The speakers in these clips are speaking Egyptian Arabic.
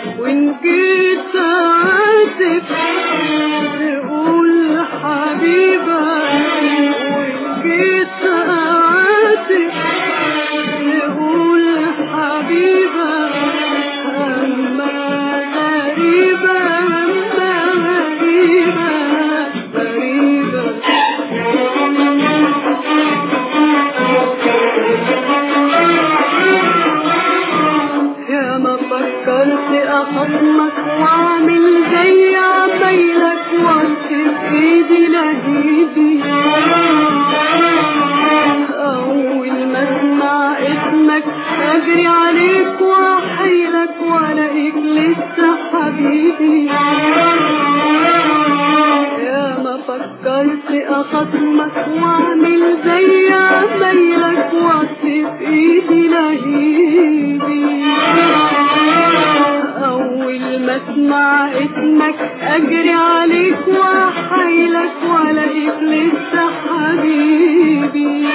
وإن جيت عاتب تقول حبيبة وإن جيت عاتب تقول حبيبة أما غريبة أما غريبة غريبة يا ما فكرت أخصمك وأعمل زي عمايلك وأمسك إيدي لهيدي أول ما أسمع اسمك أجري عليك وأحيلك وألاقيك لسه حبيبي يا ما فكرت أخصمك وأعمل زي عمايلك وأمسك إيدي لهيدي أول ما أسمع اسمك أجري عليك وأحيلك وألاقيك لسه حبيبي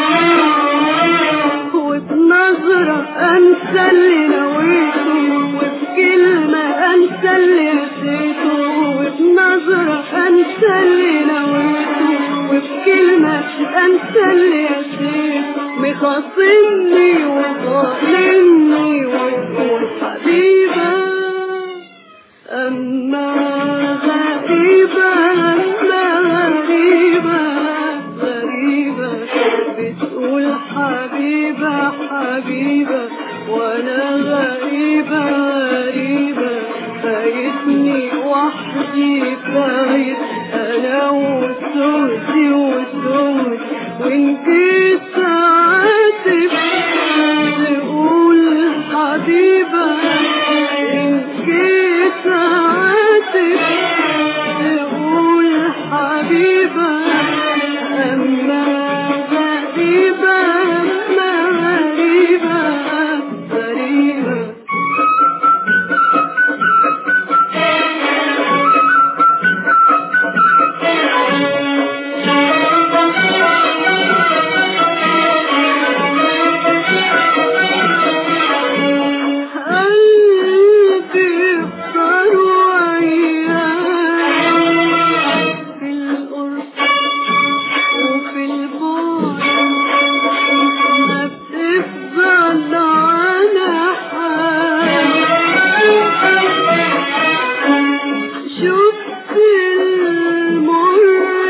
وبنظرة أنسى اللي نويته وبكلمة أنسى اللي نسيته وبنظرة أنسى اللي نويته وبكلمة أنسى اللي نسيته مخاصمني وظالمني وتقول حبيبة أما غريبة أما غريبة غريبة بتقول حبيبة حبيبة وأنا غريبة غريبة فايتني وحدي فايت أنا وسودي وسود وإن جيت عاتب تقول حبيبة إن جيت عاتب تقول حبيبة أما غريبة أما غريبة غريبة قلبي اختار وياك في القرب وفي البعد ما بتفضل على حال شفت المر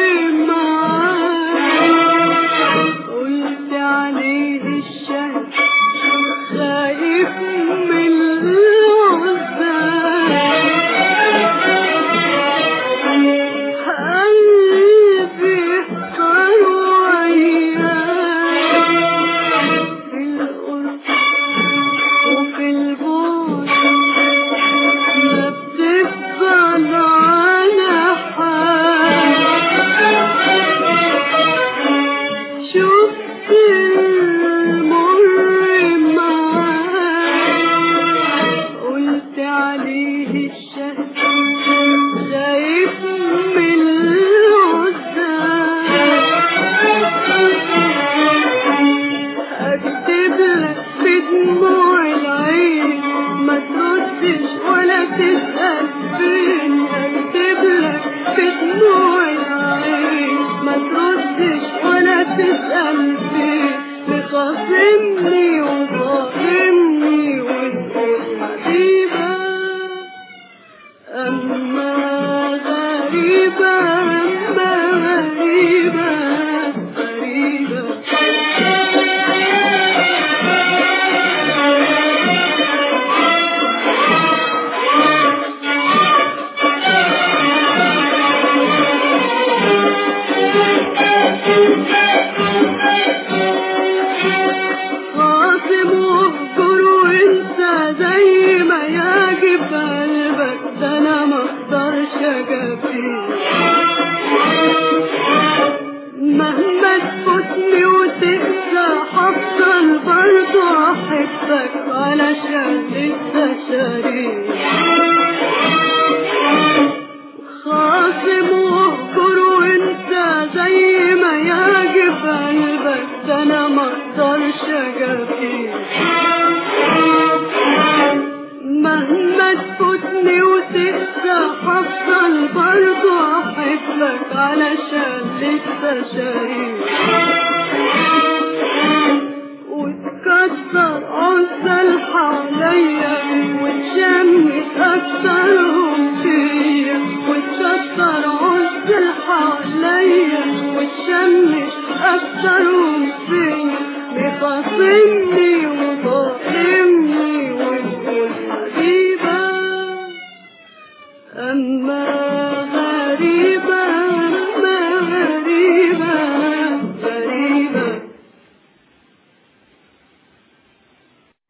معاك قلت عليه الشهد خايف من العذاب قلبي اختار وياك في القرب وفي البعد ما بتفضل على حال شفت المر معاك قلت عليه الشهد خايف من العذاب اكتب لك بدموع العين ما تردش ولا تسأل فين اكتب لك بدموع العين ما تردش ولا تسأل فين مخاصمني وظالمني وتقول حبيبة أما غريبة أما غريبة غريبة خاصم واهجر وانسى زي ما يعجب قلبك ده انا ما اقدرش اجابيه مهما تفوتني وتنسى هفضل برضه احبك علشان لسه شريك خاصم واهجر وانسى زي ما يعجب قلبك ده انا ما اقدرش اجابيه مهما تفوتني برضه احبك علشان لسه شايف وتكسر عزل حواليا وتشمت اكترهم فيا وتكسر عزل حواليا وتشمت اكترهم فيا بخاصمني وظالمني وتقول حبيبة أما